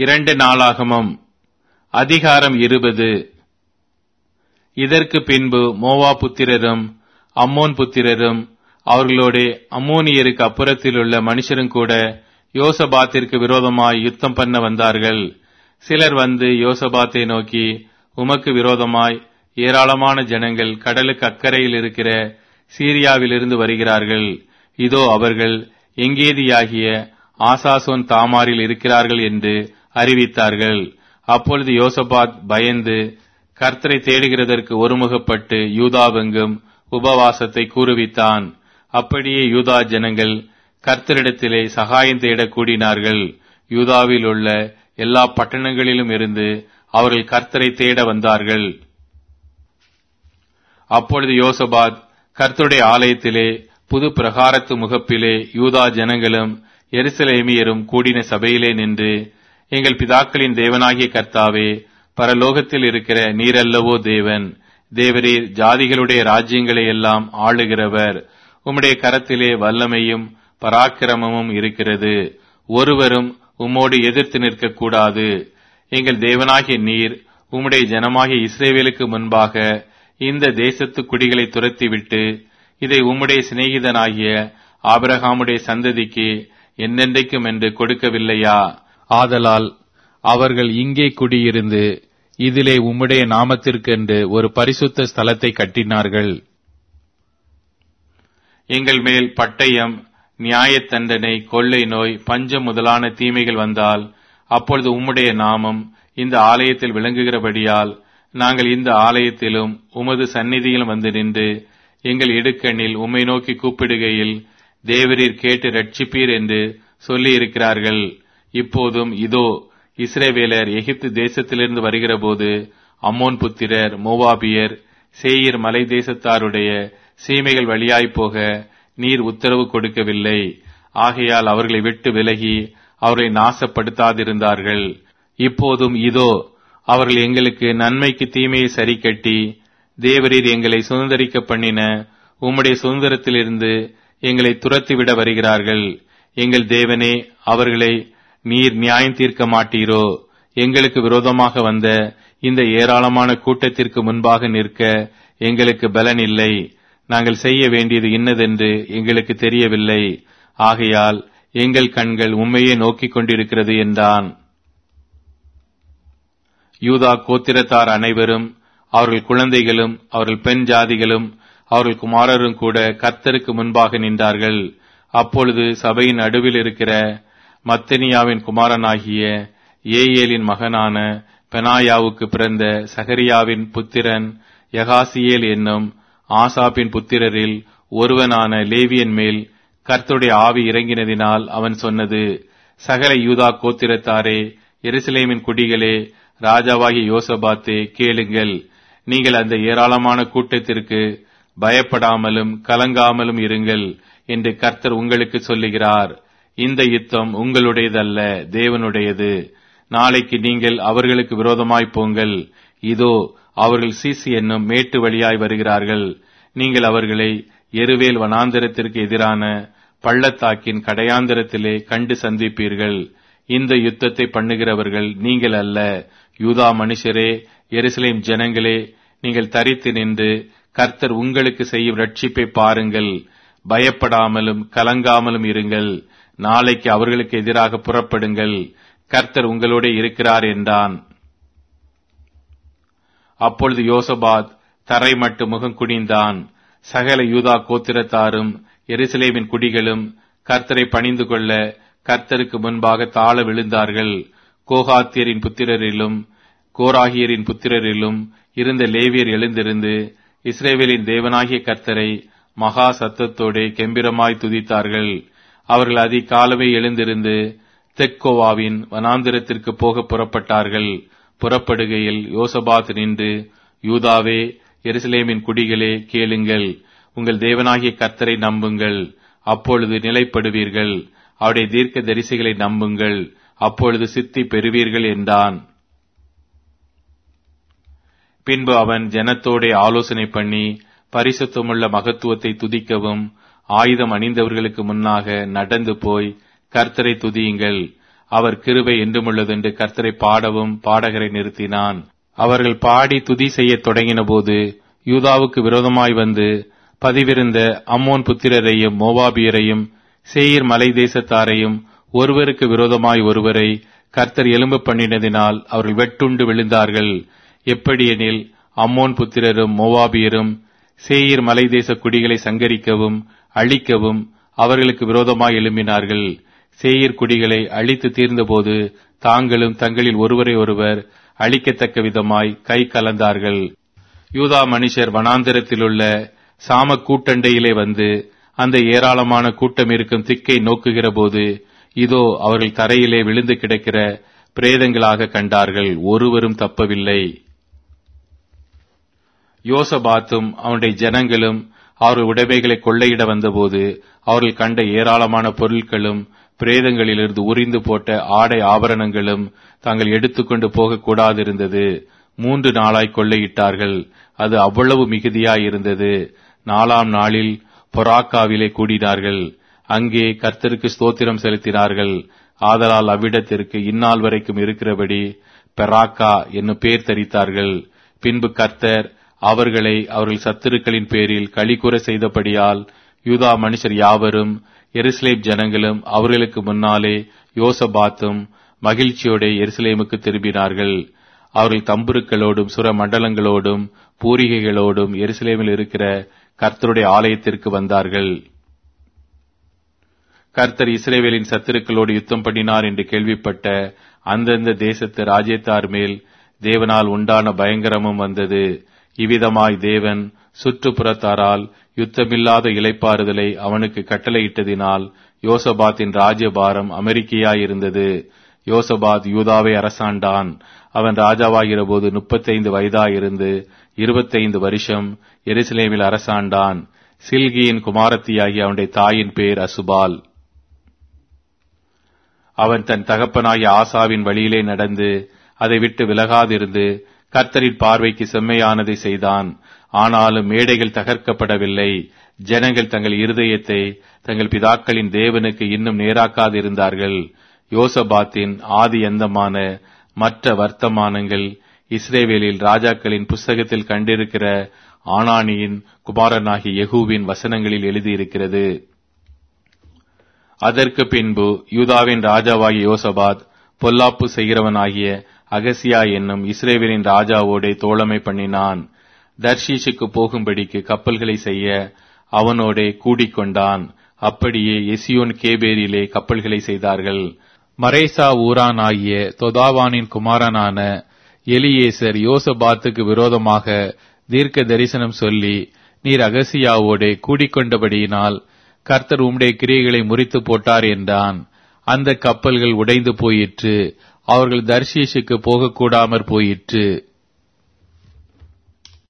இரண்டு நாளாகமம் அதிகாரம் இருபது இதற்கு பின்பு மோவா புத்திரரும் அம்மோன் புத்திரரும் அவர்களோடே அம்மோனியருக்கு அப்புறத்திலுள்ள மனுஷரும் கூட யோசபாத்திற்கு விரோதமாய் யுத்தம் பண்ண வந்தார்கள் சிலர் வந்து யோசபாத்தை நோக்கி உமக்கு விரோதமாய் ஏராளமான ஜனங்கள் கடலுக்கு அக்கறையில் இருக்கிற சீரியாவிலிருந்து வருகிறார்கள் இதோ அவர்கள் எங்கேதியாகிய ஆசாசோன் தாமாரில் இருக்கிறார்கள் என்று அறிவித்தார்கள் அப்பொழுது யோசபாத் பயந்து கர்த்தரை தேடுகிறதற்கு ஒருமுகப்பட்டு யூதாவெங்கும் உபவாசத்தை கூறுவித்தான் அப்படியே யூதா ஜனங்கள் கர்த்தரிடத்திலே சகாயம் தேட கூடினார்கள் யூதாவில் உள்ள எல்லா பட்டணங்களிலும் இருந்து அவர்கள் கர்த்தரை தேட வந்தார்கள் அப்பொழுது யோசபாத் கர்த்தருடைய ஆலயத்திலே புது பிரகாரத்து முகப்பிலே யூதா ஜனங்களும் எருசலேமியரும் கூடின சபையிலே நின்று எங்கள் பிதாக்களின் தேவனாகிய கர்த்தாவே பரலோகத்தில் இருக்கிற நீரல்லவோ தேவன் தேவரீர் ஜாதிகளுடைய ராஜ்யங்களை எல்லாம் ஆளுகிறவர் உம்முடைய கரத்திலே வல்லமையும் பராக்கிரமமும் இருக்கிறது ஒருவரும் உம்மோடு எதிர்த்து நிற்கக்கூடாது எங்கள் தேவனாகிய நீர் உம்முடைய ஜனமாகிய இஸ்ரேவேலுக்கு முன்பாக இந்த தேசத்து குடிகளை துரத்திவிட்டு இதை உம்முடைய சிநேகிதனாகிய ஆபிரகாமுடைய சந்ததிக்கு என்னென்றைக்கும் என்று கொடுக்கவில்லையா ஆதலால் அவர்கள் இங்கே குடியிருந்து இதிலே உம்முடைய நாமத்திற்கென்று ஒரு பரிசுத்த ஸ்தலத்தை கட்டினார்கள் எங்கள் மேல் பட்டயம் நியாயத் தண்டனை கொள்ளை நோய் பஞ்சம் முதலான தீமைகள் வந்தால் அப்பொழுது உம்முடைய நாமம் இந்த ஆலயத்தில் விளங்குகிறபடியால் நாங்கள் இந்த ஆலயத்திலும் உமது சந்நிதியிலும் வந்து நின்று எங்கள் இடுக்கண்ணில் உம்மை நோக்கி கூப்பிடுகையில் தேவரீர் கேட்டு ரட்சிப்பீர் என்று சொல்லி இருக்கிறார்கள் இப்போதும் இதோ இஸ்ரேவேலர் எகிப்து தேசத்திலிருந்து வருகிறபோது அம்மோன் புத்திரர் மோவாபியர் சேயிர் மலை தேசத்தாருடைய சீமைகள் வழியாய்ப் போக நீர் உத்தரவு கொடுக்கவில்லை ஆகையால் அவர்களை விட்டு விலகி அவர்களை நாசப்படுத்தாதிருந்தார்கள் இப்போதும் இதோ அவர்கள் எங்களுக்கு நன்மைக்கு தீமையை சரி கட்டி தேவரீர் எங்களை சுதந்திரிக்க பண்ணின உம்முடைய சுதந்திரத்திலிருந்து எங்களை துரத்திவிட வருகிறார்கள் எங்கள் தேவனே அவர்களை நீர் நியாயம் தீர்க்க மாட்டீரோ எங்களுக்கு விரோதமாக வந்த இந்த ஏராளமான கூட்டத்திற்கு முன்பாக நிற்க எங்களுக்கு பலன் இல்லை நாங்கள் செய்ய வேண்டியது இன்னதென்று எங்களுக்கு தெரியவில்லை ஆகையால் எங்கள் கண்கள் உண்மையே நோக்கிக் கொண்டிருக்கிறது என்றான் யூதா கோத்திரத்தார் அனைவரும் அவர்கள் குழந்தைகளும் அவர்கள் பெண் ஜாதிகளும் அவர்கள் குமாரரும் கூட கர்த்தருக்கு முன்பாக நின்றார்கள் அப்பொழுது சபையின் நடுவில் இருக்கிற மத்தனியாவின் குமாரனாகிய ஏயேலின் மகனான பெனாயாவுக்கு பிறந்த சகரியாவின் புத்திரன் யகாசியேல் என்னும் ஆசாப்பின் புத்திரரில் ஒருவனான லேவியன் மேல் கர்த்தருடைய ஆவி இறங்கினதினால் அவன் சொன்னது சகல யூதா கோத்திரத்தாரே எருசலேமின் குடிகளே ராஜாவாகிய யோசபாத்தே கேளுங்கள் நீங்கள் அந்த ஏராளமான கூட்டத்திற்கு பயப்படாமலும் கலங்காமலும் இருங்கள் என்று கர்த்தர் உங்களுக்கு சொல்லுகிறார் இந்த யுத்தம் உங்களுடையதல்ல தேவனுடையது நாளைக்கு நீங்கள் அவர்களுக்கு விரோதமாய் போங்கள் இதோ அவர்கள் சீசி என்னும் மேட்டு வழியாய் வருகிறார்கள் நீங்கள் அவர்களை எருவேல் வனாந்தரத்திற்கு எதிரான பள்ளத்தாக்கின் கடையாந்தரத்திலே கண்டு சந்திப்பீர்கள் இந்த யுத்தத்தை பண்ணுகிறவர்கள் நீங்கள் அல்ல யூதா மனுஷரே எருசலேம் ஜனங்களே நீங்கள் தரித்து நின்று கர்த்தர் உங்களுக்கு செய்யும் ரட்சிப்பை பாருங்கள் பயப்படாமலும் கலங்காமலும் இருங்கள் நாளைக்கு அவர்களுக்கு எதிராக புறப்படுங்கள் கர்த்தர் உங்களோட இருக்கிறார் என்றான் அப்பொழுது யோசபாத் தரை மட்டு முகம் குனிந்தான் சகல யூதா கோத்திரத்தாரும் எருசலேமின் குடிகளும் கர்த்தரை பணிந்து கொள்ள கர்த்தருக்கு முன்பாக தாழ விழுந்தார்கள் கோகாத்தியரின் புத்திரரிலும் கோராகியரின் புத்திரரிலும் இருந்த லேவியர் எழுந்திருந்து இஸ்ரேவேலின் தேவனாகிய கர்த்தரை மகா சத்தத்தோடே கெம்பிரமாய் துதித்தார்கள் அவர்கள் அதிகாலமே எழுந்திருந்து தெக்கோவாவின் வனாந்திரத்திற்கு போக புறப்பட்டார்கள் புறப்படுகையில் யோசபாத் நின்று யூதாவே எருசலேமின் குடிகளே கேளுங்கள் உங்கள் தேவனாகிய கர்த்தரை நம்புங்கள் அப்பொழுது நிலைப்படுவீர்கள் அவருடைய தீர்க்க தரிசிகளை நம்புங்கள் அப்பொழுது சித்தி பெறுவீர்கள் என்றான் பின்பு அவன் ஜனத்தோடே ஆலோசனை பண்ணி பரிசுத்தமுள்ள மகத்துவத்தை துதிக்கவும் ஆயுதம் அணிந்தவர்களுக்கு முன்னாக நடந்து போய் கர்த்தரை துதியுங்கள் அவர் கிருபை என்றுமுள்ளதென்று கர்த்தரை பாடவும் பாடகரை நிறுத்தினான் அவர்கள் பாடி துதி செய்யத் தொடங்கினபோது யூதாவுக்கு விரோதமாய் வந்து பதிவிருந்த அம்மோன் புத்திரரையும் மோவாபியரையும் சேயீர் மலை தேசத்தாரையும் ஒருவருக்கு விரோதமாய் ஒருவரை கர்த்தர் எலும்பு பண்ணினதினால் அவர்கள் வெட்டுண்டு விழுந்தார்கள் எப்படியெனில் அம்மோன் புத்திரரும் மோவாபியரும் சேயீர் மலை தேச குடிகளை சங்கரிக்கவும் அழிக்கவும் அவர்களுக்கு விரோதமாய் எழும்பினார்கள் சேயீர் குடிகளை அழித்து தீர்ந்தபோது தாங்களும் தங்களில் ஒருவரை ஒருவர் அழிக்கத்தக்க விதமாய் கை கலந்தார்கள் யூதா மனுஷர் வனாந்திரத்திலுள்ள சாம கூட்டண்டையிலே வந்து அந்த ஏராளமான கூட்டம் இருக்கும் திக்கை நோக்குகிற போது இதோ அவர்கள் தரையிலே விழுந்து கிடக்கிற பிரேதங்களாக கண்டார்கள் ஒருவரும் தப்பவில்லை யோசபாத்தும் அவனுடைய ஜனங்களும் அவர்கள் உடைமைகளை கொள்ளையிட வந்தபோது அவர்கள் கண்ட ஏராளமான பொருட்களும் பிரேதங்களிலிருந்து உரிந்து போட்ட ஆடை ஆபரணங்களும் தாங்கள் எடுத்துக்கொண்டு போகக்கூடாதிருந்தது மூன்று நாளாய் கொள்ளையிட்டார்கள் அது அவ்வளவு மிகுதியாயிருந்தது நாலாம் நாளில் பொராக்காவிலே கூடினார்கள் அங்கே கர்த்தருக்கு ஸ்தோத்திரம் செலுத்தினார்கள் ஆதலால் அவ்விடத்திற்கு இந்நாள் வரைக்கும் இருக்கிறபடி பெராக்கா என்னும் பேர் தரித்தார்கள் பின்பு கர்த்தர் அவர்களை அவர்கள் சத்துருக்களின் பேரில் களிகூற செய்தபடியால் யூதா மனுஷர் யாவரும் எருசலேம் ஜனங்களும் அவர்களுக்கு முன்னாலே யோசபாத்தும் மகிழ்ச்சியோட எருசலேமுக்கு திரும்பினார்கள் அவர்கள் தம்புருக்களோடும் சுர மண்டலங்களோடும் பூரிகைகளோடும் எருசலேமில் இருக்கிற கர்த்தருடைய ஆலயத்திற்கு வந்தார்கள் கர்த்தர் இஸ்ரேவேலின் சத்துருக்களோடு யுத்தம் பண்ணினார் என்று கேள்விப்பட்ட அந்தந்த தேசத்து ராஜ்யத்தார் மேல் தேவனால் உண்டான பயங்கரமும் வந்தது இவ்விதமாய் தேவன் சுற்றுப்புறத்தாரால் யுத்தமில்லாத இலைப்பாறுதலை அவனுக்கு கட்டளையிட்டதினால் யோசபாத்தின் ராஜ்யபாரம் அமெரிக்கையாயிருந்தது யோசபாத் யூதாவை அரசாண்டான் அவன் ராஜாவாகிற போது முப்பத்தைந்து வயதாயிருந்து இருபத்தைந்து வருஷம் எருசலேமில் அரசாண்டான் சில்கியின் குமாரத்தியாகி அவனுடைய தாயின் பேர் அசுபால் அவன் தன் தகப்பனாகிய ஆசாவின் வழியிலே நடந்து அதை விட்டு விலகாதிருந்து கர்த்தரின் பார்வைக்கு செம்மையானதை செய்தான் ஆனாலும் மேடைகள் தகர்க்கப்படவில்லை ஜனங்கள் தங்கள் இருதயத்தை தங்கள் பிதாக்களின் தேவனுக்கு இன்னும் நேராக்காதிருந்தார்கள் யோசபாத்தின் ஆதி எந்தமான மற்ற வர்த்தமானங்கள் இஸ்ரேவேலில் ராஜாக்களின் புஸ்தகத்தில் கண்டிருக்கிற ஆனானியின் குமாரனாகிய யெகூவின் வசனங்களில் எழுதியிருக்கிறது அதற்கு பின்பு யூதாவின் ராஜாவாகிய யோசபாத் பொல்லாப்பு செய்கிறவனாகிய அகசியா என்னும் இஸ்ரேவேலின் ராஜாவோடே தோழமை பண்ணினான் தர்ஷீஷுக்கு போகும்படிக்கு கப்பல்களை செய்ய அவனோடே கூடிக்கொண்டான் அப்படியே எசியோன் கேபேரிலே கப்பல்களை செய்தார்கள் மரேசா ஊரான் ஆகிய தொதாவானின் குமாரனான எலியேசர் யோசபாத்துக்கு விரோதமாக தீர்க்க தரிசனம் சொல்லி நீர் அகசியாவோடே கூடிக்கொண்டபடியினால் கர்த்தர் உம்முடைய கிரியைகளை முறித்து போட்டார் என்றான் அந்த கப்பல்கள் உடைந்து போயிற்று அவர்கள் தர்ஷீஷுக்கு போகக்கூடாமற் போயிற்று